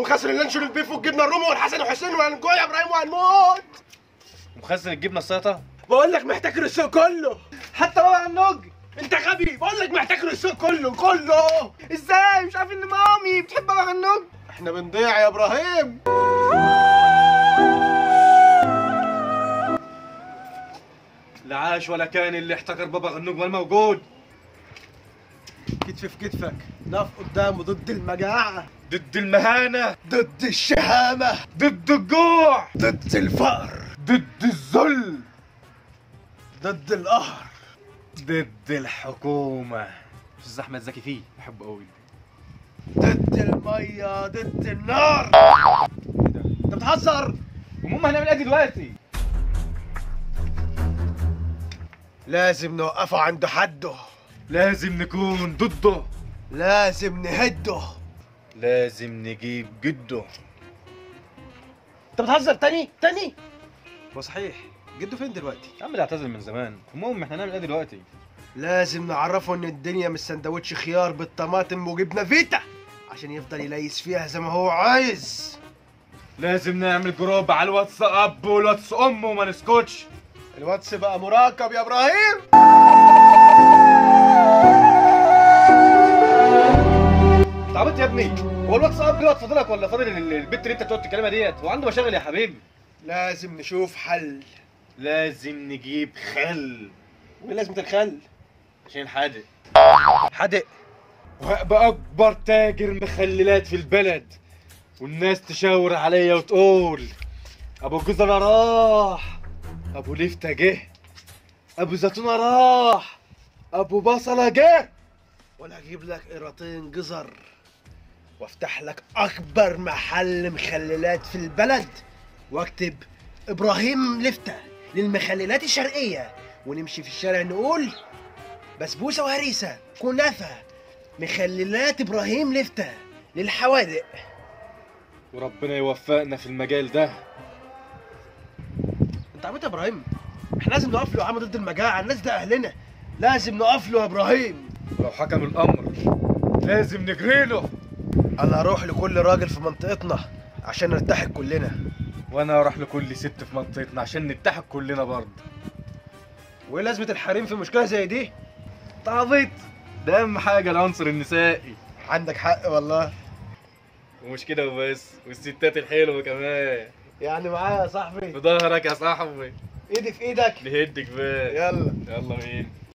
ومخزن اللانشون البيف والجبنه الرومي والحسن وحسين وهنجوع يا ابراهيم وهنموت مخزن الجبنه السلطه بقول لك محتكر السوق كله حتى بابا النوج انت غبي بقول لك محتكر السوق كله كله ازاي مش عارف ان مامي بتحب بابا النوج احنا بنضيع يا ابراهيم لا عاش ولا كان اللي احتكر بابا غنوج ما موجود كتف في كتفك نقف قدامه ضد المجاعة ضد المهانه ضد الشهامة ضد الجوع ضد الفقر ضد الذل ضد القهر ضد الحكومه استاذ احمد زكي فيه بحبه قوي ضد المية ضد النار انت بتهزر المهم هنعمل ايه دلوقتي لازم نوقفه عند حده لازم نكون ضده لازم نهده لازم نجيب جده انت بتهزر تاني تاني وصحيح جده فين دلوقتي يا عم ده اعتزل من زمان المهم احنا هنعمل ايه دلوقتي لازم نعرفه ان الدنيا مش سندوتش خيار بالطماطم وجبنه فيتا عشان يفضل يليس فيها زي ما هو عايز لازم نعمل جروب على الواتساب والواتس ام وما نسكتش الواتس بقى مراقب يا ابراهيم انت عبيط يا ابني هو الواتساب دلوقتي فاضلك ولا فاضل ال- البت اللي انت بتقعد تتكلمها ديت هو عنده مشاغل يا حبيبي لازم نشوف حل لازم نجيب خل وايه لازمه الخل عشان حادق حدق وهبقى اكبر تاجر مخللات في البلد والناس تشاور عليا وتقول ابو جزرة راح ابو لفتة جه ابو زيتونة راح ابو بصلة جه وانا اجيب لك قيراطين جزر وافتح لك اكبر محل مخللات في البلد واكتب ابراهيم لفتة للمخللات الشرقية ونمشي في الشارع نقول بسبوسة وهريسة كنافة مخللات ابراهيم لفتة للحوادق وربنا يوفقنا في المجال ده انت عبيط يا ابراهيم احنا لازم نقف له يا عم ضد المجاعة الناس ده اهلنا لازم نقف له يا ابراهيم ولو حكم الامر لازم نجري له انا هروح لكل راجل في منطقتنا عشان نرتاح كلنا وانا اروح لكل ست في منطقتنا عشان نتحد كلنا برضه وايه لازمة الحريم في مشكلة زي دي تعبيط ده اهم حاجه العنصر النسائي عندك حق والله ومش كده وبس والستات الحلوه كمان يعني معايا يا صاحبي في ظهرك يا صاحبي ايدي في ايدك نهد كفايه يلا يلا بينا